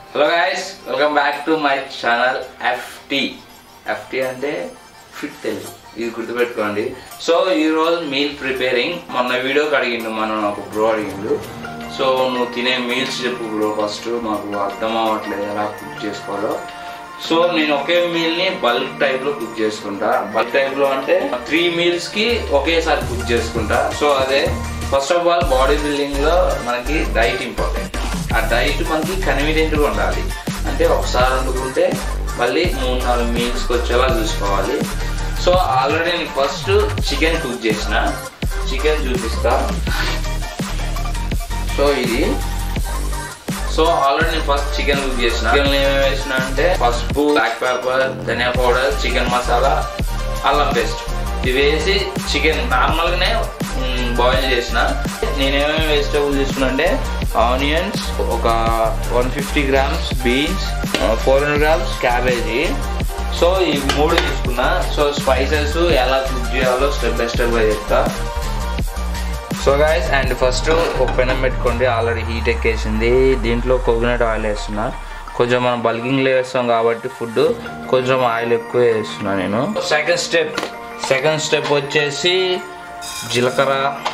Hello guys welcome back to my channel FT FT అంటే fit Telugu ఇది గుర్తుపెట్టుకోండి so ఈరోజు మీల్ ప్రిపేరింగ్ మొన్న వీడియోకి అడిగిండు మనం ఒక బ్రో అడిగిండు సో నువ్వు తినే మీల్స్ చెప్పు బ్రో ఫస్ట్ మాకు అర్థం అవ్వట్లేదు ఎలా కుక్ చేసుకోవాలో సో నేను ఒకే మీల్ని బల్క్ టైప్లో కుక్ చేసుకుంటా బల్క్ టైప్లో అంటే త్రీ మీల్స్కి ఒకేసారి కుక్ చేసుకుంటా సో అదే ఫస్ట్ ఆఫ్ ఆల్ బాడీ బిల్డింగ్లో మనకి డైట్ ఇంపార్టెంట్ ఆ డైట్ మనకి కన్వీనియంట్గా ఉండాలి అంటే ఒకసారి వండుకుంటే మళ్ళీ మూడు నాలుగు మీల్స్కి వచ్చేలా చూసుకోవాలి సో ఆల్రెడీ నేను ఫస్ట్ చికెన్ కుక్ చేసిన చికెన్ చూపిస్తా సో ఇది సో ఆల్రెడీ నేను ఫస్ట్ చికెన్ కుక్ చేసిన చికెన్ ఏమేమి వేసిన అంటే పసుపు బ్లాక్ పెప్పర్ ధనియా పౌడర్ చికెన్ మసాలా అల్లం పేస్ట్ ఇవి వేసి చికెన్ నార్మల్గానే బాయిల్ చేసిన నేనేమేమి వెజిటబుల్ తీసుకున్నా అంటే ఆనియన్స్ ఒక one fifty grams beans four hundred grams cabbage so ఈ మూడు తీసుకున్నా సో స్పైసెస్ ఎలా కుక్ చేయాలో స్టెప్ బై స్టెప్ గా చెప్తా సో గాయస్ అండ్ ఫస్ట్ ఒక పెనం పెట్టుకోండి ఆల్రెడీ హీట్ ఎక్కేసింది దీంట్లో కోకోనట్ ఆయిల్ వేస్తున్నా కొంచెం మనం బల్కింగ్లో వేస్తాం కాబట్టి ఫుడ్ కొంచెం ఆయిల్ ఎక్కువ వేస్తున్నా నేను సెకండ్ స్టెప్ సెకండ్ స్టెప్ వచ్చేసి జీలకర్ర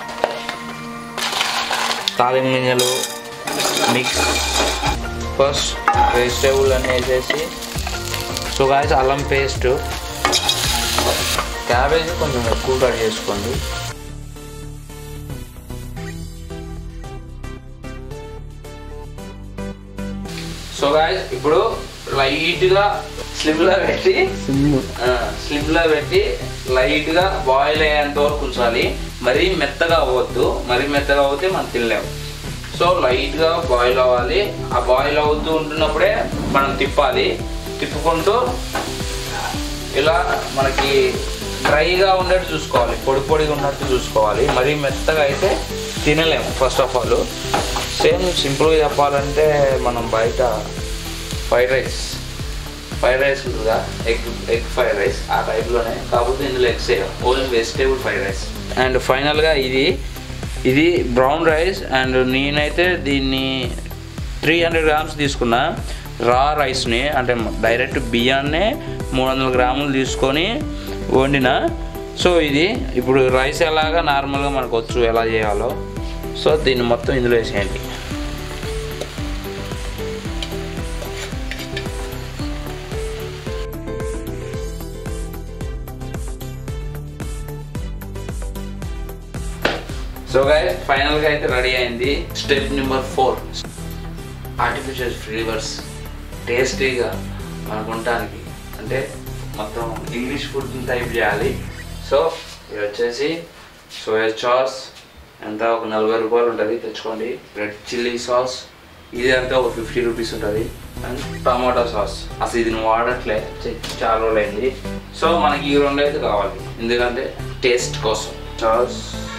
తాలింపు గింజలు మిక్స్ ఫస్ట్ వెజిటేబుల్ అన్నీ వేసేసి సో గాయస్ అల్లం పేస్ట్ క్యాబేజ్ కొంచెం ఎక్కువ కట్ చేసుకోండి సో గాయస్ ఇప్పుడు లైట్ గా స్లిమ్ లో పెట్టి స్లిమ్ లో పెట్టి లైట్ గా బాయిల్ అయ్యేంత వరకు ఉంచాలి మరీ మెత్తగా అవ్వద్దు మరీ మెత్తగా అవుతే మనం తినలేము సో లైట్ గా బాయిల్ అవ్వాలి ఆ బాయిల్ అవుతూ ఉంటున్నప్పుడే మనం తిప్పాలి తిప్పుకుంటూ ఇలా మనకి డ్రైగా ఉన్నట్టు చూసుకోవాలి పొడి పొడిగా ఉన్నట్టు చూసుకోవాలి మరీ మెత్తగా అయితే తినలేము ఫస్ట్ ఆఫ్ ఆల్ సేమ్ సింపుల్గా చెప్పాలంటే మనం బయట ఫ్రైడ్ రైస్ ఫ్రైడ్ రైస్ ఉంటుందా ఎగ్ ఎగ్ ఫ్రైడ్ రైస్ ఆ టైప్లోనే కాకపోతే ఇందులో eggs only vegetable fried rice and ఫైనల్గా ఇది ఇది బ్రౌన్ రైస్ అండ్ నేనైతే దీన్ని త్రీ హండ్రెడ్ గ్రామ్స్ తీసుకున్నా రా రైస్ని అంటే డైరెక్ట్ బియ్యాన్నే మూడు వందల గ్రాములు తీసుకొని వండిన సో ఇది ఇప్పుడు రైస్ ఎలాగా నార్మల్గా మనకు వచ్చు ఎలా చేయాలో సో దీన్ని మొత్తం ఇందులో వేసేయండి సో గాయ ఫైనల్గా అయితే రెడీ అయింది step number four artificial flavours టేస్టీగా మనకు ఉండటానికి అంటే మొత్తం ఇంగ్లీష్ ఫుడ్ టైప్ చేయాలి సో ఇది వచ్చేసి సోయా సాస్ ఎంత ఒక నలభై రూపాయలు ఉంటుంది తెచ్చుకోండి రెడ్ చిల్లీ సాస్ ఇది అంతా ఒక ఫిఫ్టీ రూపీస్ ఉంటుంది అండ్ టమాటో సాస్ అసలు ఇది నువ్వు వాడట్లే చ- చాలా రోజులు అయింది సో మనకి ఈ రెండు అయితే కావాలి ఎందుకంటే టేస్ట్ కోసం సాస్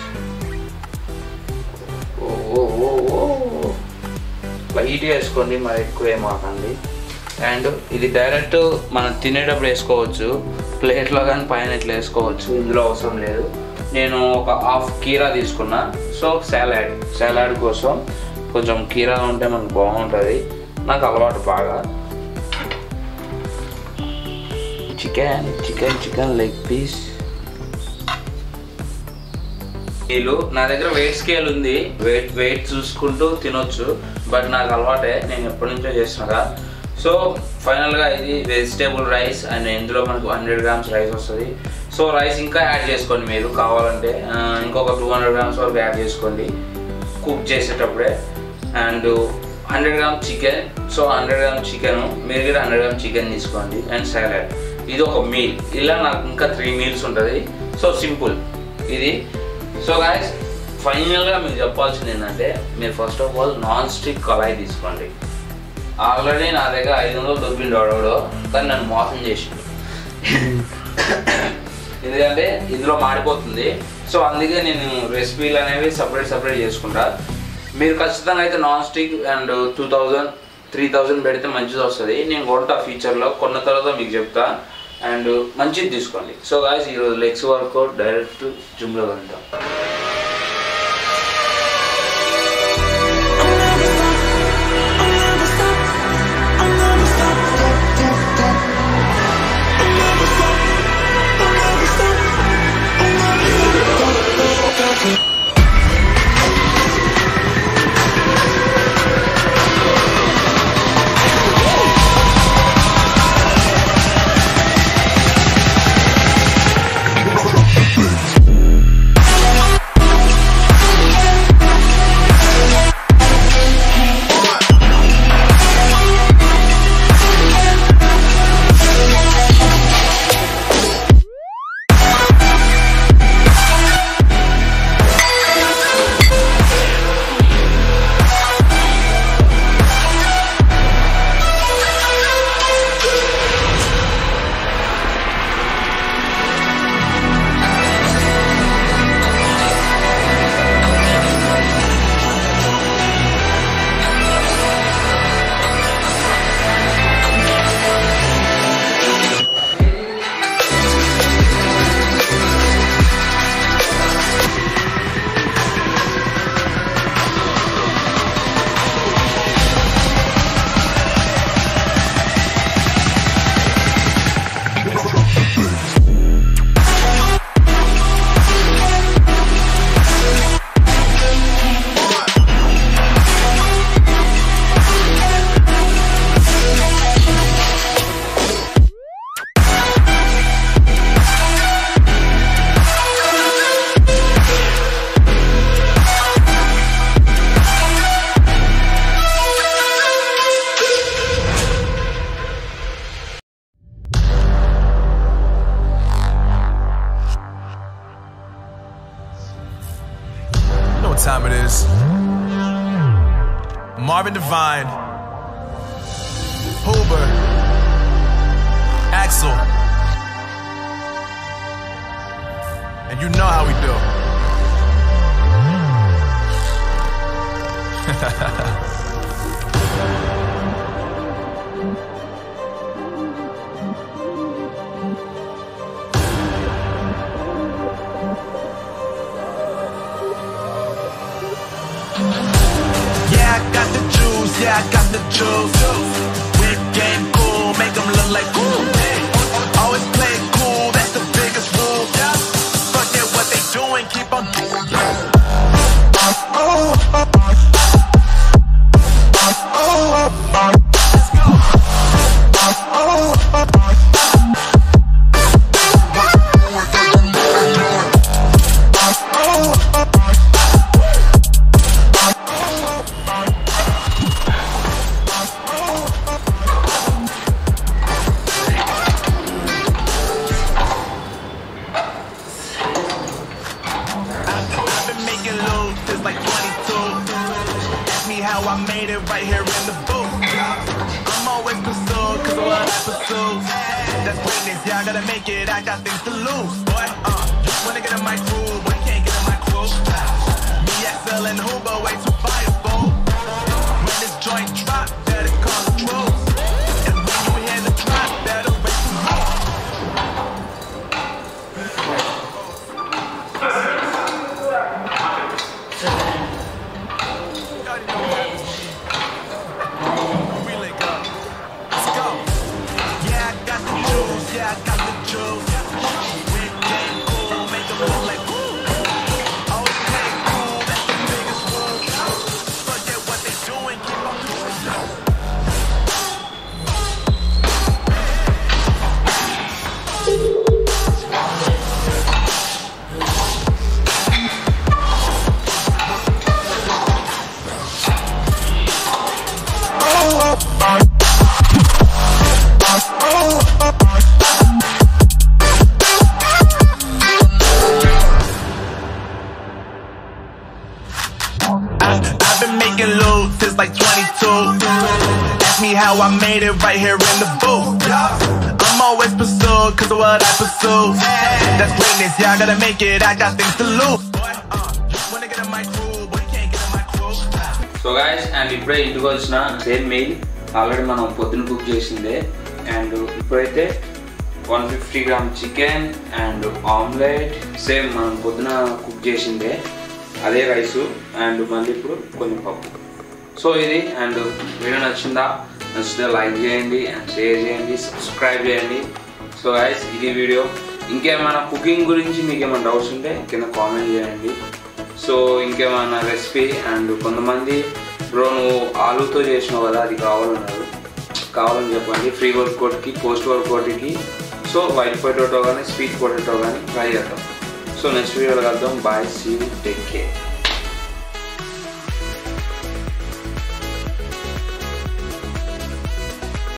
ఓ ఓ ఓ ఓ లైట్గా వేసుకోండి మరి ఎక్కువ ఏం మాకండి అండ్ ఇది డైరెక్ట్ మనం తినేటప్పుడు వేసుకోవచ్చు ప్లేట్లో కానీ పైన ఇట్లా వేసుకోవచ్చు ఇందులో అవసరం లేదు నేను ఒక హాఫ్ కీరా తీసుకున్నా సో సాలాడ్ సాలాడ్ కోసం కొంచెం కీరా ఉంటే మనకు బాగుంటుంది నాకు అలవాటు బాగా chicken chicken chicken leg piece scale నా దగ్గర వెయిట్ స్కేల్ ఉంది వెయిట్ వెయిట్ చూసుకుంటూ తినొచ్చు బట్ నాకు అలవాటే నేను ఎప్పటి నుంచో చేస్తున్నా సో ఫైనల్గా ఇది వెజిటేబుల్ రైస్ అండ్ ఇందులో మనకు హండ్రెడ్ గ్రామ్స్ రైస్ వస్తుంది సో రైస్ ఇంకా యాడ్ చేసుకోండి మీరు కావాలంటే ఆ, ఇంకొక టూ హండ్రెడ్ గ్రామ్స్ వరకు యాడ్ చేసుకోండి కుక్ చేసేటప్పుడే and hundred gram chicken so hundred gram chicken మీరు కూడా హండ్రెడ్ గ్రామ్ చికెన్ తీసుకోండి అండ్ సాలడ్ ఇది ఒక మీల్ ఇలా నాకు ఇంకా త్రీ మీల్స్ ఉంటుంది సో సింపుల్ ఇది సో గాయస్ ఫైనల్గా మీకు చెప్పాల్సింది ఏంటంటే మీరు first of all non stick కళాయి తీసుకోండి ఆల్రెడీ నా దగ్గర ఐదు వందలు దొబ్బిండు వాడవాడు కానీ నన్ను మోసం చేసిండు ఎందుకంటే ఇందులో మాడిపోతుంది సో అందుకే నేను రెసిపీలు అనేవి సపరేట్ సపరేట్ చేసుకుంటా మీరు ఖచ్చితంగా అయితే non stick and two thousand three thousand పెడితే మంచిది వస్తుంది నేను కొంటా ఫ్యూచర్లో కొన్న తర్వాత మీకు చెప్తా అండ్ మంచిది తీసుకోండి సో గాయస్ ఈరోజు లెగ్స్ వరకు డైరెక్ట్ జిమ్లో వెళ్తాం I'll never stop. I'll never stop. is Marvin Devine, Huber, Axel. And you know how we do. Yeah, I got the juice, yeah, I got the juice. Whip game cool, make them look like cool. Always play it cool, that's the biggest rule. Forget what they doing, keep on doing. I've been making loot since like 22. Ask me how I made it right here in the booth. I'm always pursued cause of what I pursue. That's greatness, yeah, I gotta make it, I got things to lose. Boy, uh, wanna get in my crew, but I can't get in my crew. Me, XL, and Huber, way too fireable. When this joint drop, better call the troops. And when you hear the drop, better raise the roof. You already know what happens. Relay go. Let's go. Yeah, I got the juice. Yeah, I got the juice. Whip game cool, make 'em look like woo. Always play it cool, that's the biggest rule. Forget what they doing, keep on doing. I, I've been making loot since like 22. Ask me how I made it right here in the booth. I'm always pursued cause of what I pursue. That's greatness, yeah, I gotta make it, I got things to lose. Boy, uh, wanna get in my crew, but you can't get in my crew. So guys and ఇప్పుడే ఇంటికి వచ్చిన same mail already మనం పొద్దున cook చేసిందే and ఇప్పుడైతే one fifty gram chicken and omelette same మనం పొద్దున cook చేసిందే అదే రైసు అండ్ మళ్ళీ ఇప్పుడు కొన్ని పప్పు సో ఇది అండ్ వీడియో నచ్చిందా నచ్చితే లైక్ చేయండి అండ్ షేర్ చేయండి సబ్స్క్రైబ్ చేయండి సో గైస్ ఇది వీడియో ఇంకేమైనా కుకింగ్ గురించి మీకు ఏమైనా డౌట్స్ ఉంటే కింద కామెంట్ చేయండి సో ఇంకేమైనా రెసిపీ అండ్ కొంతమంది బ్రో నువ్వు ఆలూతో చేసినావు కదా అది కావాలన్నారు కావాలని చెప్పండి ఫ్రీ వర్కౌట్కి పోస్ట్ వర్కౌట్కి సో వైట్ పొటాటో కానీ స్వీట్ పొటాటో కానీ ట్రై చేద్దాం సో నెక్స్ట్ వీడియోలో కలుద్దాం బాయ్ సీ టేక్ కేర్